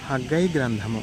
Haggai గ్రంథము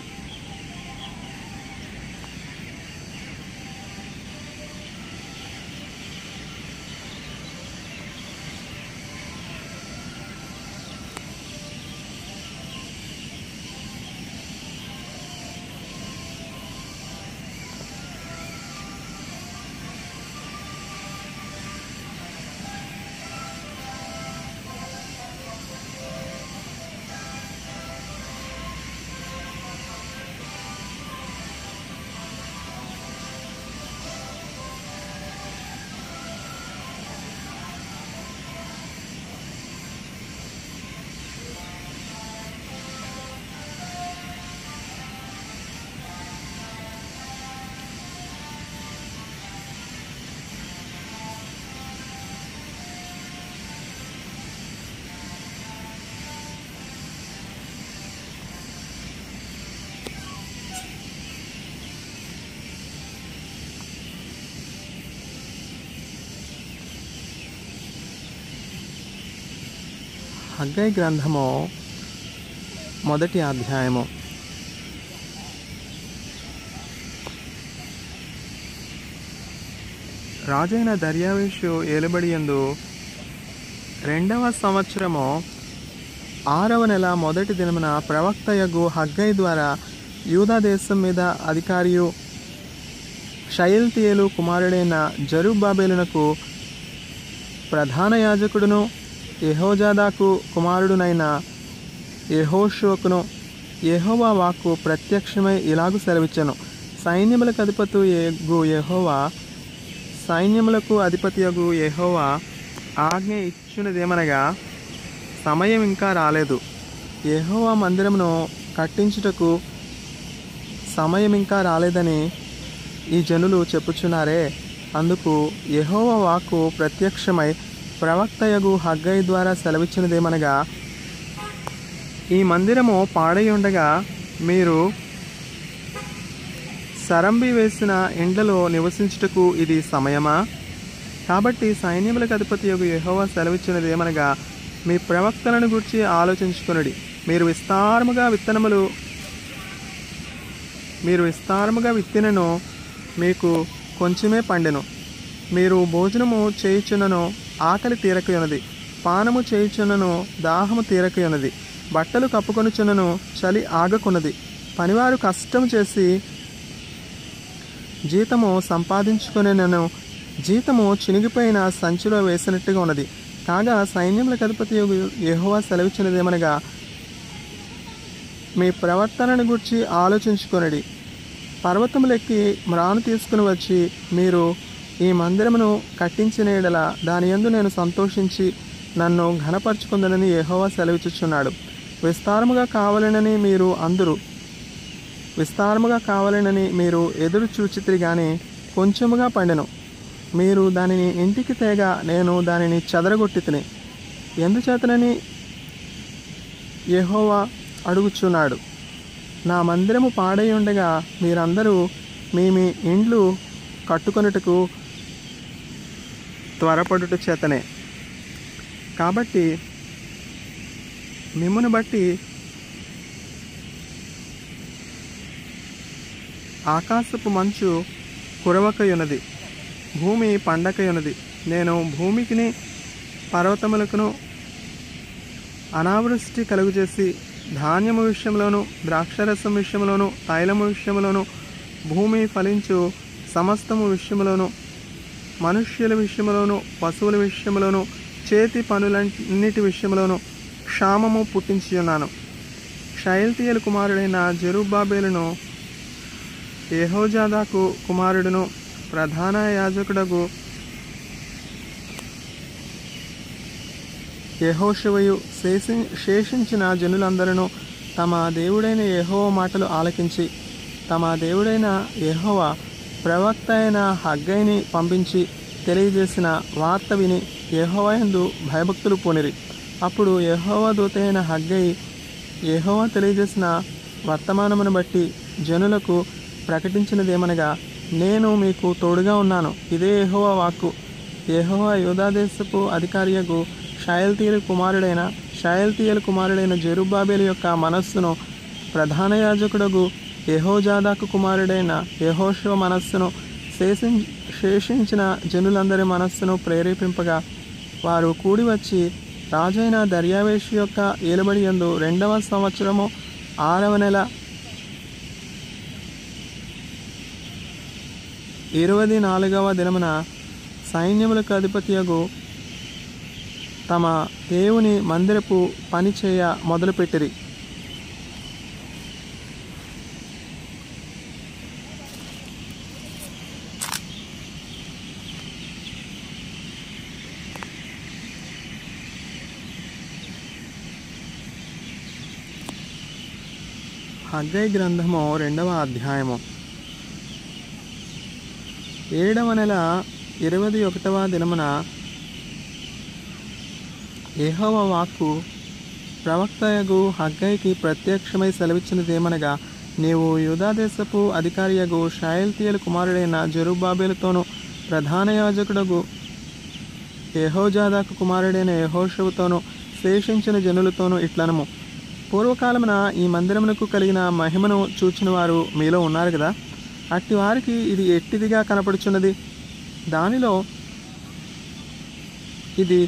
Haggai గ్రంథము మొదటి అధ్యాయము రాజైన దర్యావేషు ఏలుబడి యందు రెండవ సంవత్సరము ఆరవ నెల మొదటి దినమున ప్రవక్తయగు హగ్గై ద్వారా యూదా దేశం మీద అధికారియు షయల్తీయేలు కుమారుడైన జరుబాబేలునకు ప్రధాన యాజకుడును యెహోజాదాకు కుమారుడునైన యెహోషువకును యెహోవా వాక్కు ప్రత్యక్షమై ఇలాగు సెలవిచ్చెను సైన్యములకు అధిపతు యగు యెహోవా సైన్యములకు అధిపతియగు యెహోవా ఆజ్ఞ ఇచ్చునదేమనగా సమయం ఇంకా రాలేదు యెహోవా మందిరమును కట్టించుటకు సమయం ఇంకా రాలేదని ఈ జనులు చెప్పుచున్నారే అందుకు యెహోవా వాక్కు ప్రత్యక్షమై ప్రవక్తయగు హగ్గై ద్వారా సెలవిచ్చినదేమనగా ఈ మందిరము పాడై ఉండగా మీరు సరంబి వేసిన ఇండ్లలో నివసించుటకు ఇది సమయమా కాబట్టి సైన్యములకు అధిపతి యొక్క యెహోవా సెలవిచ్చినది ఏమనగా మీ ప్రవక్తలను గురించి ఆలోచించుకొనుడి మీరు విస్తారముగా విత్తనములు మీరు విస్తారముగా విత్తినను మీకు కొంచెమే పండెను మీరు భోజనము చేయుచున్నను ఆకలి తీరకయున్నది పానము చేయుచున్నను దాహము తీరకయున్నది బట్టలు కప్పుకొనుచున్నను చలి ఆగకున్నది పనివారు కష్టం చేసి జీతము సంపాదించుకునేనను జీతము చినిగిపోయిన సంచిలో వేసినట్టుగా ఉన్నది కాగా సైన్యములకు అధిపతి యెహోవా సెలవిచ్చినదేమనగా మీ ప్రవర్తనను గురించి ఆలోచించుకొనడి పర్వతములెక్కి మ్రాను తీసుకుని వచ్చి మీరు ఈ మందిరమును కట్టించిన ఎడల దాని యందు నేను సంతోషించి నన్ను ఘనపరుచుకుందనని యెహోవా సెలవిచ్చుచున్నాడు విస్తారముగా కావాలనని మీరు అందరూ విస్తారముగా కావాలనని మీరు ఎదురు చూచితిరి గాని కొంచెముగా పండెను మీరు దానిని ఇంటికి తేగ నేను దానిని చెదరగొట్టి తిని ఎందుచేతనని యెహోవా అడుగుచున్నాడు నా మందిరము పాడై ఉండగా మీరందరూ మీ మీ ఇండ్లు కట్టుకొనుటకు త్వరపడుట చేతనే కాబట్టి మిమ్మును బట్టి ఆకాశపు మంచు కురవకయున్నది భూమి పండకయున్నది నేను భూమికిని పర్వతములకును అనావృష్టి కలుగుచేసి ధాన్యము విషయంలోను ద్రాక్షరసం విషయంలోను తైలము విషయంలోను భూమి ఫలించు సమస్తము విషయంలోను మనుష్యుల విషయంలోను పశువుల విషయంలోను చేతి పనులన్నిటి విషయంలోను క్షామము పుట్టించి ఉన్నాను షైల్తీయల కుమారుడైన జెరుబాబేలును యెహోజాదాకు కుమారుడును ప్రధాన యాజకుడగు యెహోషువయు శేషి శేషించిన జనులందరూ తమ దేవుడైన యెహోవ మాటలు ఆలకించి తమ దేవుడైన యెహోవ ప్రవక్త అయిన హగ్గైని పంపించి తెలియజేసిన వార్త విని యెహోవయందు భయభక్తులు పూనిరి అప్పుడు యెహోవ దూతైన హగ్గై యెహోవా తెలియజేసిన వర్తమానమును బట్టి జనులకు ప్రకటించినదేమనగా నేను మీకు తోడుగా ఉన్నాను ఇదే యెహోవా వాక్కు యెహోవా యూదాదేశపు అధికారియకు షయల్తీయుల కుమారుడైన షయల్తీయుల కుమారుడైన జెరుబాబేలు యొక్క మనస్సును ప్రధాన యాజకుడగు యహోజాదాకు కుమారుడైన యహోశివ మనస్సును శేషిం శేషించిన జనులందరి మనస్సును ప్రేరేపింపగా వారు కూడి వచ్చి రాజైన దర్యావేషు యొక్క ఏలుబడి యందు రెండవ సంవత్సరము ఆరవ నెల ఇరవై నాలుగవ దినమున సైన్యములకు అధిపతియగు తమ దేవుని మందిరపు పని చేయ మొదలుపెట్టిరి హగ్గై గ్రంథము రెండవ అధ్యాయము ఏడవ నెల ఇరవై ఒకటవ దినమున ఏహోవ వాక్కు ప్రవక్తయగు హగ్గైకి ప్రత్యక్షమై సెలవిచ్చినదేమనగా నీవు యూదాదేశపు అధికారియగు షాయల్తీయల కుమారుడైన జెరుబాబేలుతోనూ ప్రధాన యాజకుడగు యహోజాదాకు కుమారుడైన యహోషువుతోనూ శేషించిన జనులతోనూ ఇట్లనము పూర్వకాలమున ఈ మందిరమునకు కలిగిన మహిమను చూచిన వారు మీలో ఉన్నారు కదా అట్టి వారికి ఇది ఎట్టిదిగా కనపడుచున్నది దానిలో ఇది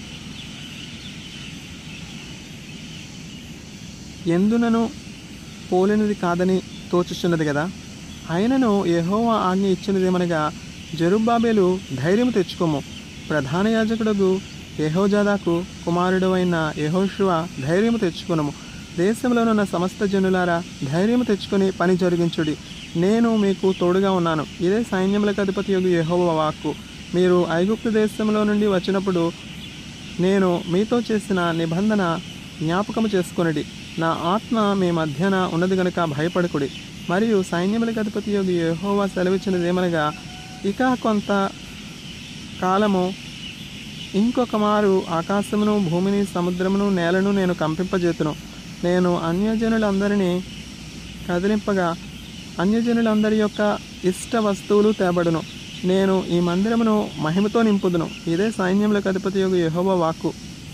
ఎందునను పోలినది కాదని తోచుచున్నది కదా ఆయనను యెహోవా ఆజ్ఞ ఇచ్చినదేమనగా జరుబ్బాబేలు ధైర్యం తెచ్చుకోము ప్రధాన యాజకుడగు యెహోజాదాకు కుమారుడు అయిన యెహోషువ ధైర్యము తెచ్చుకునము దేశంలోనున్న సమస్త జనులారా ధైర్యము తెచ్చుకొని పని జరిగించుడి నేను మీకు తోడుగా ఉన్నాను ఇదే సైన్యములకు అధిపతి యొక్క యెహోవా వాక్కు మీరు ఐగుప్తు దేశంలో నుండి వచ్చినప్పుడు నేను మీతో చేసిన నిబంధన జ్ఞాపకము చేసుకొనిడి నా ఆత్మ మీ మధ్యన ఉన్నది గనుక భయపడకుడి మరియు సైన్యములకు అధిపతి యొక్క యెహోవా సెలవిచ్చినదేమనగా ఇక కొంత కాలము ఇంకొక మారు ఆకాశమును భూమిని సముద్రమును నేలను నేను కంపింపజేతును నేను అన్యజనులందరినీ కదిలింపగా అన్యజనులందరి యొక్క ఇష్ట వస్తువులు తేబడును నేను ఈ మందిరమును మహిమతో నింపుదును ఇదే సైన్యములకు అధిపతి యొక్క యెహోవా వాక్కు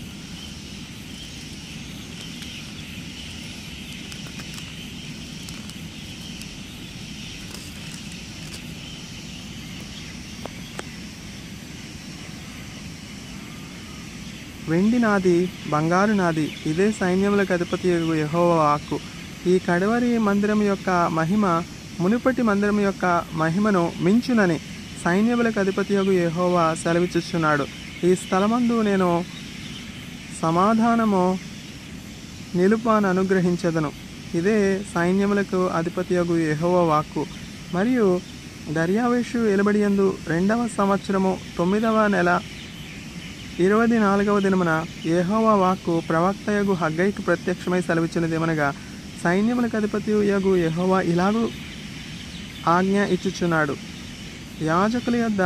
వెండి నాది బంగారు నాది ఇదే సైన్యములకు అధిపతి యెహోవా వాక్కు ఈ కడవరి మందిరం యొక్క మహిమ మునుపటి మందిరం యొక్క మహిమను మించునని సైన్యములకు అధిపతి యొక్క యెహోవా సెలవిచ్చుచున్నాడు ఈ స్థలమందు నేను సమాధానము నిలుపాను అనుగ్రహించదను ఇదే సైన్యములకు అధిపతి యొక్క యెహోవా వాక్కు మరియు దర్యావేషు ఎలబడియందు రెండవ సంవత్సరము తొమ్మిదవ నెల ఇరవై నాలుగవ దినమున యెహోవా వాక్కు ప్రవక్తయగు హగ్గైకి ప్రత్యక్షమై సెలవిచ్చినదేమనగా సైన్యములకు అధిపతి యగు యెహోవా ఇలాగూ ఆజ్ఞ ఇచ్చుచున్నాడు యాజకుల యొద్ద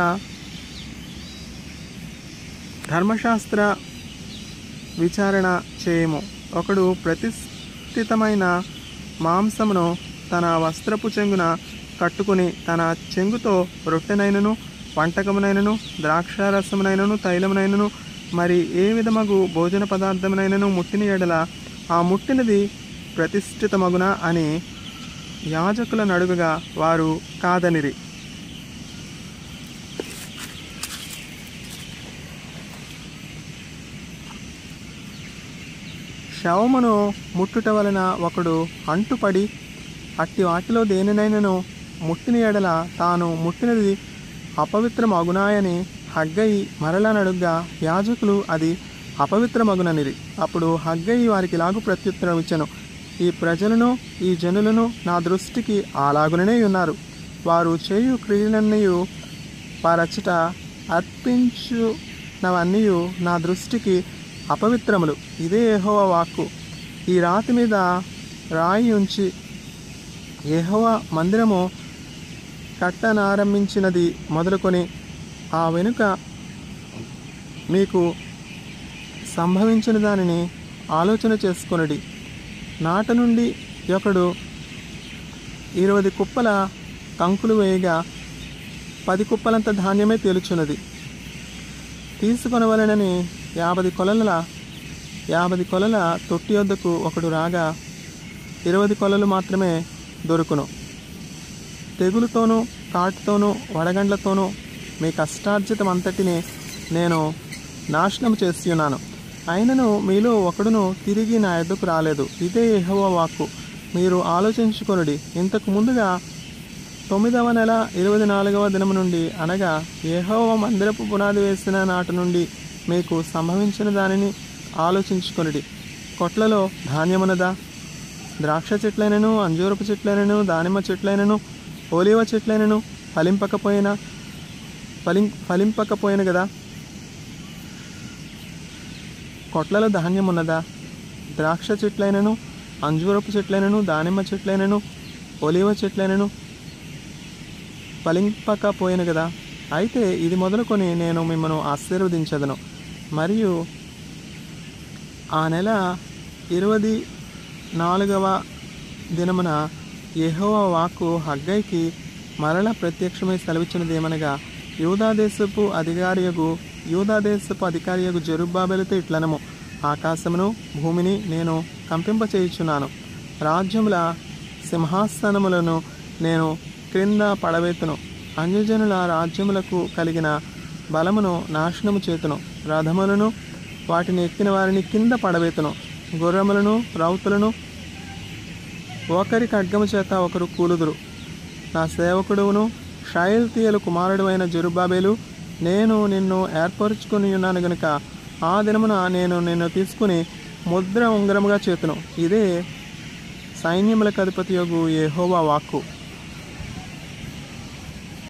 ధర్మశాస్త్ర విచారణ చేయము ఒకడు ప్రతిష్ఠితమైన మాంసమును తన వస్త్రపు చెంగున కట్టుకుని తన చెంగుతో రొట్టెనైనను వంటకమునైనను ద్రాక్షారసమునైనను తైలమునైనను మరి ఏ విధమగు భోజన పదార్థమునైనను ముట్టిన ఎడల ఆ ముట్టినది ప్రతిష్ఠితమగున అని యాజకుల నడుగగా వారు కాదనిరి శవమును ముట్టుట వలన ఒకడు అంటుపడి అట్టి వాటిలో దేనినైనను ముట్టిన ఎడల తాను ముట్టినది అపవిత్రమగునాయని హగ్గయి మరలా నడుగ్గా యాజకులు అది అపవిత్రమగుననిరి అప్పుడు హగ్గయి వారికి ఇలాగు ప్రత్యుత్తరం ఇచ్చను ఈ ప్రజలను ఈ జనులను నా దృష్టికి అలాగుననే ఉన్నారు వారు చేయు క్రియలన్నయు వారచ్చట అర్పించునవన్నీ నా దృష్టికి అపవిత్రములు ఇదే యెహోవ వాక్కు ఈ రాతి మీద రాయి ఉంచి యెహోవ మందిరము కట్టనారంభించినది మొదలుకొని ఆ వెనుక మీకు సంభవించిన దానిని ఆలోచన చేసుకొనడి నాట నుండి ఒకడు ఇరవై కుప్పల కంకులు వేయగా పది కుప్పలంత ధాన్యమే తేలుచున్నది తీసుకొనవలనని యాభై కొలల యాభై కొలల తొట్టి వద్దకు ఒకడు రాగా ఇరవై కొలలు మాత్రమే దొరుకును తెగులుతోనూ కాటుతోనూ వడగండ్లతోనూ మీ కష్టార్జితం అంతటిని నేను నాశనం చేస్తున్నాను అయినను మీలో ఒకడును తిరిగి నా ఎద్దుకు రాలేదు ఇదే యెహోవా వాక్కు మీరు ఆలోచించుకొనుడి ఇంతకు ముందుగా తొమ్మిదవ నెల ఇరవై నాలుగవ దినము నుండి అనగా యెహోవా మందిరపు పునాది వేసిన నాటి నుండి మీకు సంభవించిన దానిని ఆలోచించుకొనుడి కొట్లలో ధాన్యమునదా ద్రాక్ష చెట్లైనను అంజూరపు చెట్లైనను దానిమ్మ చెట్లైనను ఓలివ చెట్లైనను ఫలింపకపోయిన ఫలిం ఫలింపకపోయిన కదా కొట్లలో ధాన్యం ఉన్నదా ద్రాక్ష చెట్లైనను అంజూరపు చెట్లైనను దానిమ్మ చెట్లైనను ఒలివ చెట్లైనను ఫలింపకపోయిన కదా అయితే ఇది మొదలుకొని నేను మిమ్మల్ని ఆశీర్వదించదను మరియు ఆ నెల ఇరవై నాలుగవ దినమున యెహోవా వాక్కు హగ్గైకి మరల ప్రత్యక్షమై సెలవిచ్చినది ఏమనగా యూదాదేశపు అధికారియగు యూదాదేశపు అధికారియగు జరుబ్బాబెలతో ఇట్లనము ఆకాశమును భూమిని నేను కంపింపచేయుచున్నాను రాజ్యముల సింహాసనములను నేను క్రింద పడవెత్తును అన్యజనుల రాజ్యములకు కలిగిన బలమును నాశనము చేతును రథములను వాటిని ఎక్కిన వారిని కింద పడవెత్తును గుర్రములను రౌతులను ఒకరి ఖడ్గము చేత ఒకరు కూలుదురు నా సేవకుడును షాయిల్తీయలు కుమారుడు అయిన జరుబాబేలు నేను నిన్ను ఏర్పరచుకుని ఉన్నాను గనుక ఆ దినమున నేను నిన్ను తీసుకుని ముద్ర ఉంగరముగా చేతును ఇదే సైన్యములకు అధిపతి యొగు యెహోవా వాక్కు